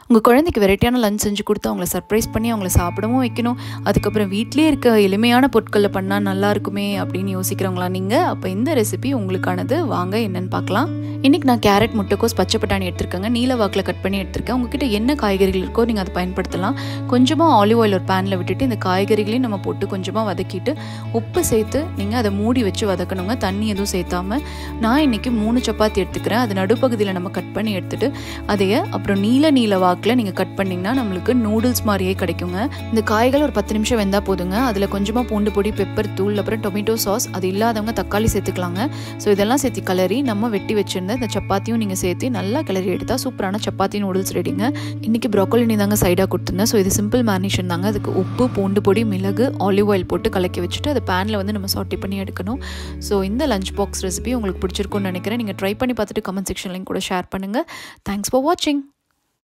உங்கள் குழந்தைக்கு வெரைட்டியான லஞ்ச் செஞ்சு கொடுத்து அவங்கள சர்ப்ரைஸ் பண்ணி அவங்கள சாப்பிடவும் வைக்கணும் அதுக்கப்புறம் வீட்டிலே இருக்க எளிமையான பொருட்களில் பண்ணால் நல்லா இருக்குமே அப்படின்னு யோசிக்கிறவங்களா நீங்கள் அப்போ இந்த ரெசிபி உங்களுக்கானது வாங்க என்னன்னு பார்க்கலாம் இன்றைக்கி நான் கேரட் முட்டைக்கோஸ் பச்சை பட்டாணி எடுத்திருக்கேங்க நீல வாக்கில் கட் பண்ணி எடுத்திருக்கேன் உங்ககிட்ட என்ன காய்கறிகள் இருக்கோ நீங்கள் அதை பயன்படுத்தலாம் கொஞ்சமாக ஆலிவ் ஆயில் ஒரு பேனில் விட்டுட்டு இந்த காய்கறிகளையும் நம்ம போட்டு கொஞ்சமாக வதக்கிட்டு உப்பு சேர்த்து நீங்கள் அதை மூடி வச்சு வதக்கணுங்க தண்ணி எதுவும் சேர்த்தாம நான் இன்றைக்கி மூணு சப்பாத்தி எடுத்துக்கிறேன் அது நடுப்பகுதியில் நம்ம கட் பண்ணி எடுத்துட்டு அதைய அப்புறம் நீல நீல வாக்கில் நீங்கள் கட் பண்ணிங்கன்னா நம்மளுக்கு நூடுல்ஸ் மாதிரியே கிடைக்குங்க இந்த காய்கள் ஒரு பத்து நிமிஷம் வெந்தால் போதுங்க அதில் கொஞ்சமாக பூண்டு பொடி பெப்பர் தூள் அப்புறம் டொமேட்டோ சாஸ் அது இல்லாதவங்க தக்காளி சேர்த்துக்கலாங்க ஸோ இதெல்லாம் சேர்த்து கலரி நம்ம வெட்டி வச்சிருந்த இந்த சப்பாத்தியும் நீங்கள் சேர்த்து நல்லா கிளறி எடுத்தால் சூப்பரான சப்பாத்தி நூடுல்ஸ் ரெடிங்க இன்றைக்கி ப்ரோக்கோலினி தாங்க சைடாக கொடுத்துருந்தேன் ஸோ இது சிம்பிள் மேரினேஷன் தாங்க அதுக்கு உப்பு பூண்டு பொடி மிளகு ஆலிவ் ஆயில் போட்டு கலக்கி வச்சுட்டு அதை பேனில் வந்து நம்ம சாட்டி பண்ணி எடுக்கணும் ஸோ இந்த லஞ்ச் பாக்ஸ் ரெசிபி உங்களுக்கு பிடிச்சிருக்கும்னு நினைக்கிறேன் நீங்கள் ட்ரை பண்ணி பார்த்துட்டு கமெண்ட் செக்ஷன்லையும் கூட ஷேர் பண்ணுங்கள் தேங்க்ஸ் ஃபார் வாட்சிங்